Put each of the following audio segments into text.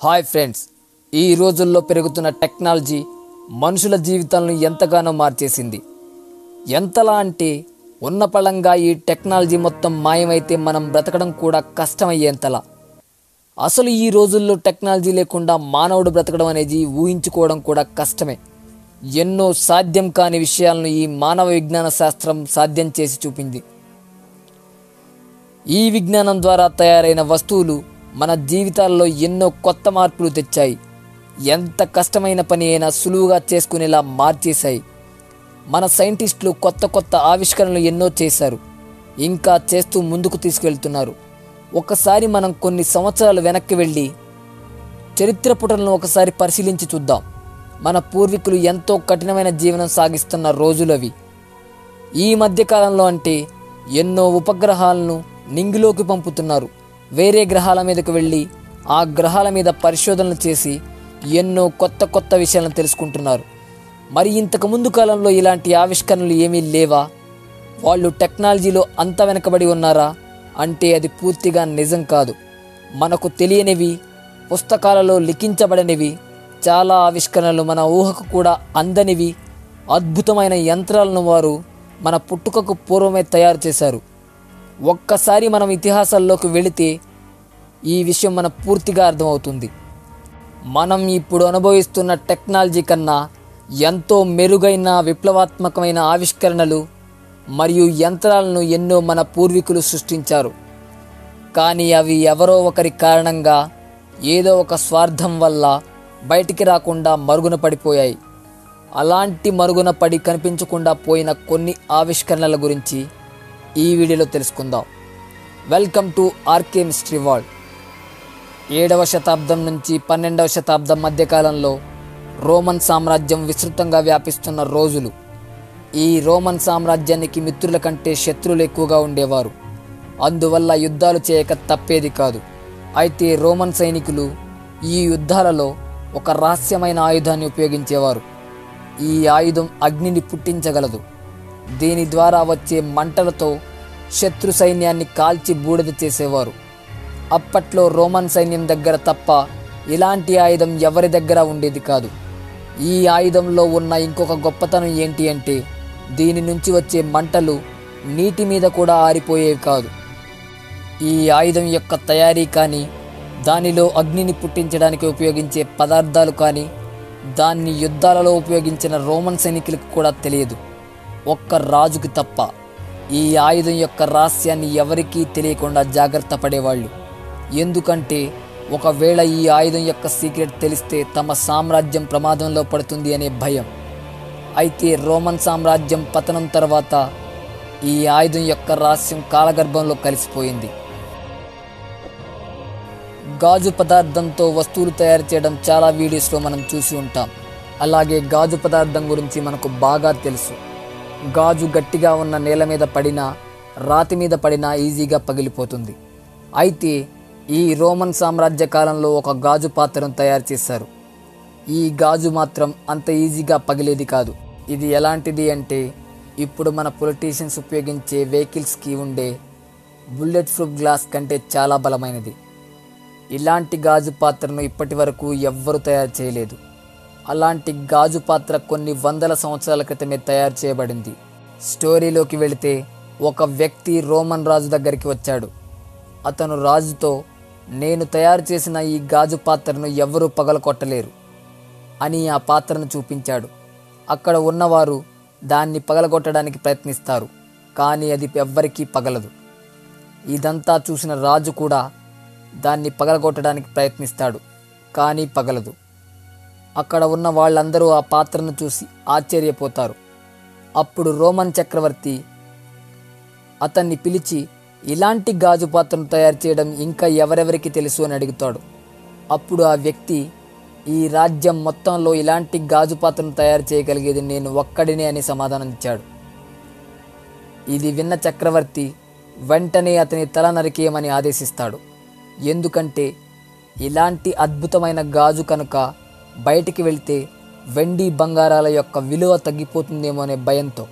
hi friends ఈ రోజుల్లో పెరుగుతున్న టెక్నాలజీ మనుషుల జీవితాలను ఎంతగానో మార్చేసింది ఎంతలా అంటే ఉన్న పళంగా ఈ టెక్నాలజీ మొత్తం మాయమైతే మనం బ్రతకడం కూడా కష్టమయ్యేంతలా అసలు ఈ రోజుల్లో టెక్నాలజీ లేకుండా మానవుడు బ్రతకడం అనేది ఊహించుకోవడం కూడా కష్టమే ఎన్నో సాధ్యం కాని విషయాలను ఈ మానవ విజ్ఞాన శాస్త్రం సాధ్యం చేసి చూపింది ఈ విజ్ఞానం ద్వారా తయారైన వస్తువులు మన జీవితాల్లో ఎన్నో కొత్త మార్పులు తెచ్చాయి ఎంత కష్టమైన పని అయినా సులువుగా చేసుకునేలా మార్చేశాయి మన సైంటిస్టులు కొత్త కొత్త ఆవిష్కరణలు ఎన్నో చేశారు ఇంకా చేస్తూ ముందుకు తీసుకెళ్తున్నారు ఒకసారి మనం కొన్ని సంవత్సరాలు వెనక్కి వెళ్ళి చరిత్ర పుటలను ఒకసారి పరిశీలించి చూద్దాం మన పూర్వీకులు ఎంతో కఠినమైన జీవనం సాగిస్తున్న రోజులవి ఈ మధ్య కాలంలో అంటే ఎన్నో ఉపగ్రహాలను నింగిలోకి పంపుతున్నారు వేరే గ్రహాల మీదకు వెళ్ళి ఆ గ్రహాల మీద పరిశోధనలు చేసి ఎన్నో కొత్త కొత్త విషయాలను తెలుసుకుంటున్నారు మరి ఇంతకు ముందు కాలంలో ఇలాంటి ఆవిష్కరణలు ఏమీ లేవా వాళ్ళు టెక్నాలజీలో అంత వెనకబడి ఉన్నారా అంటే అది పూర్తిగా నిజం కాదు మనకు తెలియనివి పుస్తకాలలో లిఖించబడనివి చాలా ఆవిష్కరణలు మన ఊహకు కూడా అందనివి అద్భుతమైన యంత్రాలను వారు మన పుట్టుకకు పూర్వమే తయారు చేశారు ఒక్కసారి మనం ఇతిహాసాల్లోకి వెళితే ఈ విషయం మన పూర్తిగా అర్థమవుతుంది మనం ఇప్పుడు అనుభవిస్తున్న టెక్నాలజీ కన్నా ఎంతో మెరుగైన విప్లవాత్మకమైన ఆవిష్కరణలు మరియు యంత్రాలను ఎన్నో మన పూర్వీకులు సృష్టించారు కానీ అవి ఎవరో ఒకరి కారణంగా ఏదో ఒక స్వార్థం వల్ల బయటికి రాకుండా మరుగున పడిపోయాయి అలాంటి మరుగున పడి కనిపించకుండా పోయిన కొన్ని ఆవిష్కరణల గురించి ఈ వీడియోలో తెలుసుకుందాం welcome to R K mystery world ఏడవ శతాబ్దం నుంచి పన్నెండవ శతాబ్దం మధ్యకాలంలో రోమన్ సామ్రాజ్యం విస్తృతంగా వ్యాపిస్తున్న రోజులు ఈ రోమన్ సామ్రాజ్యానికి మిత్రుల కంటే శత్రువులు ఎక్కువగా ఉండేవారు అందువల్ల యుద్ధాలు చేయక తప్పేది కాదు అయితే రోమన్ సైనికులు ఈ యుద్ధాలలో ఒక రహస్యమైన ఆయుధాన్ని ఉపయోగించేవారు ఈ ఆయుధం అగ్నిని పుట్టించగలదు దీని ద్వారా వచ్చే మంటలతో శత్రు సైన్యాన్ని కాల్చి బూడిద చేసేవారు అప్పట్లో రోమన్ సైన్యం దగ్గర తప్ప ఇలాంటి ఆయుధం ఎవరి దగ్గర ఉండేది కాదు ఈ ఆయుధంలో ఉన్న ఇంకొక గొప్పతనం ఏంటి అంటే దీని నుంచి వచ్చే మంటలు నీటి మీద కూడా ఆరిపోయేవి కాదు ఈ ఆయుధం యొక్క తయారీ కానీ దానిలో అగ్నిని పుట్టించడానికి ఉపయోగించే పదార్థాలు కానీ దాన్ని యుద్ధాలలో ఉపయోగించిన రోమన్ సైనికులకు కూడా తెలియదు ఒక్క రాజుకి తప్ప ఈ ఆయుధం యొక్క రహస్యాన్ని ఎవరికీ తెలియకుండా జాగ్రత్త పడేవాళ్ళు ఎందుకంటే ఒకవేళ ఈ ఆయుధం యొక్క సీక్రెట్ తెలిస్తే తమ సామ్రాజ్యం ప్రమాదంలో పడుతుంది అనే భయం అయితే రోమన్ సామ్రాజ్యం పతనం తర్వాత ఈ ఆయుధం యొక్క రహస్యం కాలగర్భంలో కలిసిపోయింది గాజు పదార్థంతో వస్తువులు తయారు చేయడం చాలా వీడియోస్లో మనం చూసి ఉంటాం అలాగే గాజు పదార్థం గురించి మనకు బాగా తెలుసు గాజు గట్టిగా ఉన్న నేల మీద పడినా రాతి మీద పడినా ఈజీగా పగిలిపోతుంది అయితే ఈ రోమన్ సామ్రాజ్య కాలంలో ఒక గాజు పాత్రను తయారు చేశారు ఈ గాజు మాత్రం అంత ఈజీగా పగిలేది కాదు ఇది ఎలాంటిది అంటే ఇప్పుడు మన పొలిటీషియన్స్ ఉపయోగించే వెహికల్స్కి ఉండే బుల్లెట్ ప్రూఫ్ గ్లాస్ కంటే చాలా బలమైనది ఇలాంటి గాజు పాత్రను ఇప్పటి వరకు ఎవ్వరూ తయారు చేయలేదు అలాంటి గాజు పాత్ర కొన్ని వందల సంవత్సరాల క్రితమే తయారు చేయబడింది స్టోరీలోకి వెళితే ఒక వ్యక్తి రోమన్ రాజు దగ్గరికి వచ్చాడు అతను రాజుతో నేను తయారు చేసిన ఈ గాజు పాత్రను ఎవ్వరూ పగలకొట్టలేరు అని ఆ పాత్రను చూపించాడు అక్కడ ఉన్నవారు దాన్ని పగలగొట్టడానికి ప్రయత్నిస్తారు కానీ అది ఎవ్వరికీ పగలదు ఇదంతా చూసిన రాజు కూడా దాన్ని పగలగొట్టడానికి ప్రయత్నిస్తాడు కానీ పగలదు అక్కడ ఉన్న వాళ్ళందరూ ఆ పాత్రను చూసి ఆశ్చర్యపోతారు అప్పుడు రోమన్ చక్రవర్తి అతన్ని పిలిచి ఇలాంటి గాజు పాత్రను తయారు చేయడం ఇంకా ఎవరెవరికి తెలుసు అని అడుగుతాడు అప్పుడు ఆ వ్యక్తి ఈ రాజ్యం మొత్తంలో ఇలాంటి గాజు పాత్రను తయారు చేయగలిగేది నేను ఒక్కడినే అని సమాధానం ఇచ్చాడు ఇది విన్న చక్రవర్తి వెంటనే అతని తల నరికేయమని ఆదేశిస్తాడు ఎందుకంటే ఇలాంటి అద్భుతమైన గాజు కనుక బయటికి వెళ్తే వెండి బంగారాల యొక్క విలువ తగ్గిపోతుందేమో అనే భయంతో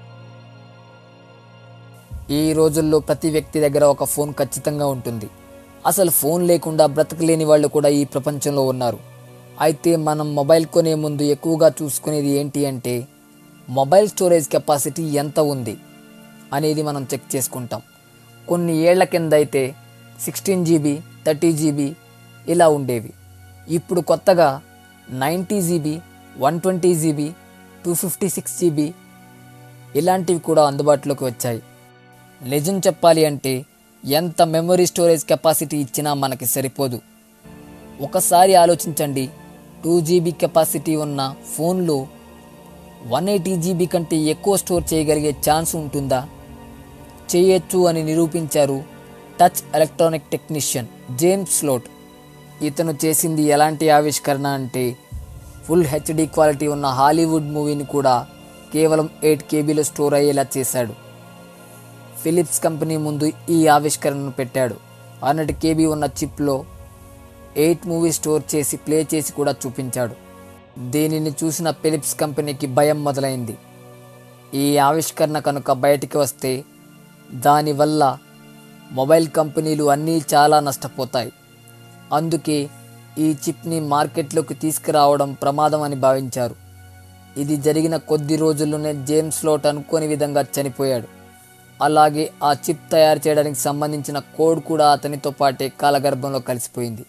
ఈ రోజుల్లో ప్రతి వ్యక్తి దగ్గర ఒక ఫోన్ ఖచ్చితంగా ఉంటుంది అసలు ఫోన్ లేకుండా బ్రతకలేని వాళ్ళు కూడా ఈ ప్రపంచంలో ఉన్నారు అయితే మనం మొబైల్ కొనే ముందు ఎక్కువగా చూసుకునేది ఏంటి అంటే మొబైల్ స్టోరేజ్ కెపాసిటీ ఎంత ఉంది అనేది మనం చెక్ చేసుకుంటాం కొన్ని ఏళ్ల కింద అయితే సిక్స్టీన్ జీబీ థర్టీ జీబీ ఇలా ఉండేవి ఇప్పుడు కొత్తగా ninety GB one twenty GB two fifty six GB ఇలాంటివి కూడా అందుబాటులోకి వచ్చాయి నిజం చెప్పాలి అంటే ఎంత మెమరీ స్టోరేజ్ కెపాసిటీ ఇచ్చినా మనకి సరిపోదు ఒకసారి ఆలోచించండి టూ జీబీ కెపాసిటీ ఉన్న ఫోన్లో వన్ ఎయిటీ జీబీ కంటే ఎక్కువ స్టోర్ చేయగలిగే ఛాన్స్ ఉంటుందా చేయొచ్చు అని నిరూపించారు Dutch electronic technician James Sloot ఇతను చేసింది ఎలాంటి ఆవిష్కరణ అంటే ఫుల్ హెచ్డి క్వాలిటీ ఉన్న హాలీవుడ్ మూవీని కూడా కేవలం ఎయిట్ కేబీలో స్టోర్ అయ్యేలా చేశాడు ఫిలిప్స్ కంపెనీ ముందు ఈ ఆవిష్కరణను పెట్టాడు హండ్రెడ్ కేబీ ఉన్న చిప్లో ఎయిట్ మూవీ స్టోర్ చేసి ప్లే చేసి కూడా చూపించాడు దీనిని చూసిన ఫిలిప్స్ కంపెనీకి భయం మొదలైంది ఈ ఆవిష్కరణ కనుక బయటికి వస్తే దానివల్ల మొబైల్ కంపెనీలు అన్నీ చాలా నష్టపోతాయి అందుకే ఈ చిప్ని మార్కెట్లోకి తీసుకురావడం ప్రమాదం అని భావించారు ఇది జరిగిన కొద్ది రోజుల్లోనే జేమ్స్ లోట్ అనుకోని విధంగా చనిపోయాడు అలాగే ఆ చిప్ తయారు చేయడానికి సంబంధించిన కోడ్ కూడా అతనితో పాటే కాలగర్భంలో కలిసిపోయింది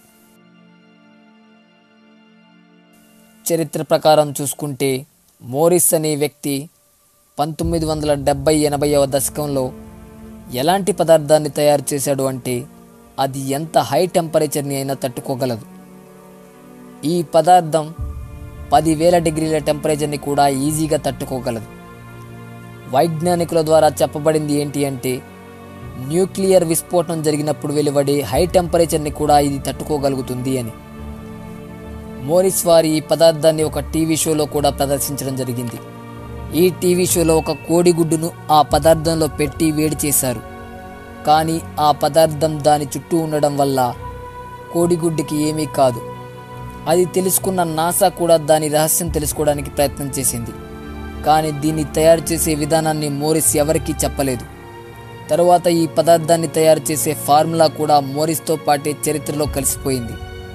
చరిత్ర ప్రకారం చూసుకుంటే మోరిస్ అనే వ్యక్తి పంతొమ్మిది వందల డెబ్బై ఎనభైవ దశకంలో ఎలాంటి పదార్థాన్ని తయారు చేశాడు అంటే అది ఎంత హై టెంపరేచర్ని అయినా తట్టుకోగలదు ఈ పదార్థం పదివేల డిగ్రీల టెంపరేచర్ని కూడా ఈజీగా తట్టుకోగలదు వైజ్ఞానికుల ద్వారా చెప్పబడింది ఏంటి అంటే న్యూక్లియర్ విస్ఫోటనం జరిగినప్పుడు వెలువడే హై టెంపరేచర్ని కూడా ఇది తట్టుకోగలుగుతుంది అని మోరిస్ వారి ఈ పదార్థాన్ని ఒక టీవీ షోలో కూడా ప్రదర్శించడం జరిగింది ఈ టీవీ షోలో ఒక కోడిగుడ్డును ఆ పదార్థంలో పెట్టి వేడి చేశారు కానీ ఆ పదార్థం దాని చుట్టూ ఉండడం వల్ల కోడిగుడ్డుకి ఏమీ కాదు అది తెలుసుకున్న నాసా కూడా దాని రహస్యం తెలుసుకోవడానికి ప్రయత్నం చేసింది కానీ దీన్ని తయారు చేసే విధానాన్ని మోరిస్ ఎవరికీ చెప్పలేదు తరువాత ఈ పదార్థాన్ని తయారు చేసే ఫార్ములా కూడా మోరిస్తో పాటే చరిత్రలో కలిసిపోయింది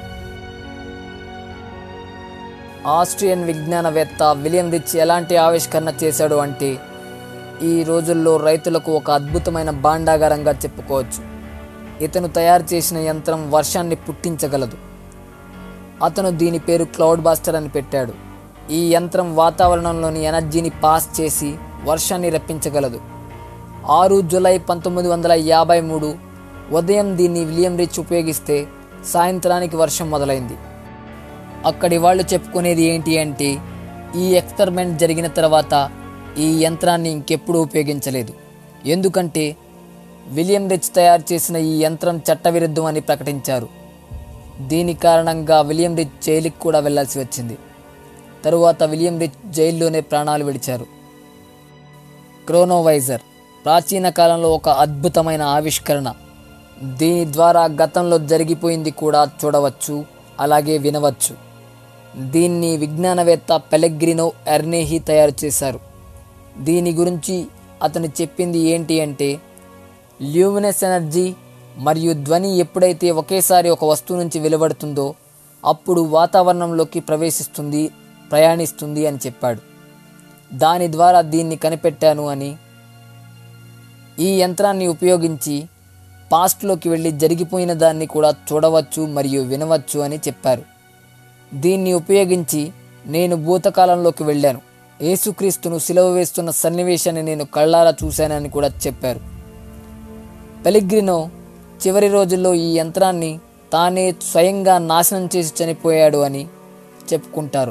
ఆస్ట్రియన్ విజ్ఞానవేత్త విలియం రిచ్ ఎలాంటి ఆవిష్కరణ చేశాడు అంటే ఈ రోజుల్లో రైతులకు ఒక అద్భుతమైన భాండాగారంగా చెప్పుకోవచ్చు ఇతను తయారు చేసిన యంత్రం వర్షాన్ని పుట్టించగలదు అతను దీని పేరు క్లౌడ్ బాస్టర్ అని పెట్టాడు ఈ యంత్రం వాతావరణంలోని ఎనర్జీని పాస్ చేసి వర్షాన్ని రప్పించగలదు ఆరు జూలై పంతొమ్మిది వందల యాభై మూడు ఉదయం దీన్ని విలియం రిచ్ ఉపయోగిస్తే సాయంత్రానికి వర్షం మొదలైంది అక్కడి వాళ్ళు చెప్పుకునేది ఏంటి అంటే ఈ ఎక్స్పెరిమెంట్ జరిగిన తర్వాత ఈ యంత్రాన్ని ఇంకెప్పుడు ఉపయోగించలేదు ఎందుకంటే విలియం రిచ్ తయారు చేసిన ఈ యంత్రం చట్టవిరుద్ధం అని ప్రకటించారు దీని కారణంగా విలియం రిచ్ జైలుకి కూడా వెళ్లాల్సి వచ్చింది తరువాత విలియం రిచ్ జైల్లోనే ప్రాణాలు విడిచారు క్రోనోవైజర్ ప్రాచీన కాలంలో ఒక అద్భుతమైన ఆవిష్కరణ దీని ద్వారా గతంలో జరిగిపోయింది కూడా చూడవచ్చు అలాగే వినవచ్చు దీన్ని విజ్ఞానవేత్త పెలెగ్రినో ఎర్నేహి తయారు చేశారు దీని గురించి అతను చెప్పింది ఏంటి అంటే ల్యూమినస్ ఎనర్జీ మరియు ధ్వని ఎప్పుడైతే ఒకేసారి ఒక వస్తువు నుంచి వెలువడుతుందో అప్పుడు వాతావరణంలోకి ప్రవేశిస్తుంది ప్రయాణిస్తుంది అని చెప్పాడు దాని ద్వారా దీన్ని కనిపెట్టాను అని ఈ యంత్రాన్ని ఉపయోగించి పాస్ట్లోకి వెళ్ళి జరిగిపోయిన దాన్ని కూడా చూడవచ్చు మరియు వినవచ్చు అని చెప్పారు దీన్ని ఉపయోగించి నేను భూతకాలంలోకి వెళ్ళాను యేసుక్రీస్తును సిలువ వేస్తున్న సన్నివేశాన్ని నేను కళ్ళారా చూశానని కూడా చెప్పారు పెలిగ్రినో చివరి రోజుల్లో ఈ యంత్రాన్ని తానే స్వయంగా నాశనం చేసి చనిపోయాడు అని చెప్పుకుంటారు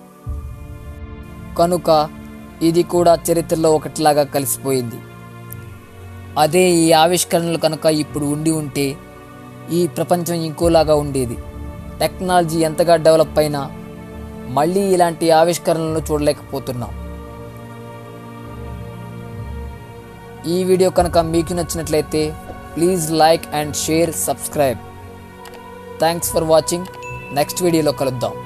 కనుక ఇది కూడా చరిత్రలో ఒకటిలాగా కలిసిపోయింది అదే ఈ ఆవిష్కరణలు కనుక ఇప్పుడు ఉండి ఉంటే ఈ ప్రపంచం ఇంకోలాగా ఉండేది టెక్నాలజీ ఎంతగా డెవలప్ అయినా మళ్ళీ ఇలాంటి ఆవిష్కరణలను చూడలేకపోతున్నాం ఈ వీడియో కనుక మీకు నచ్చినట్లయితే please like and share subscribe thanks for watching next వీడియోలో కలుద్దాం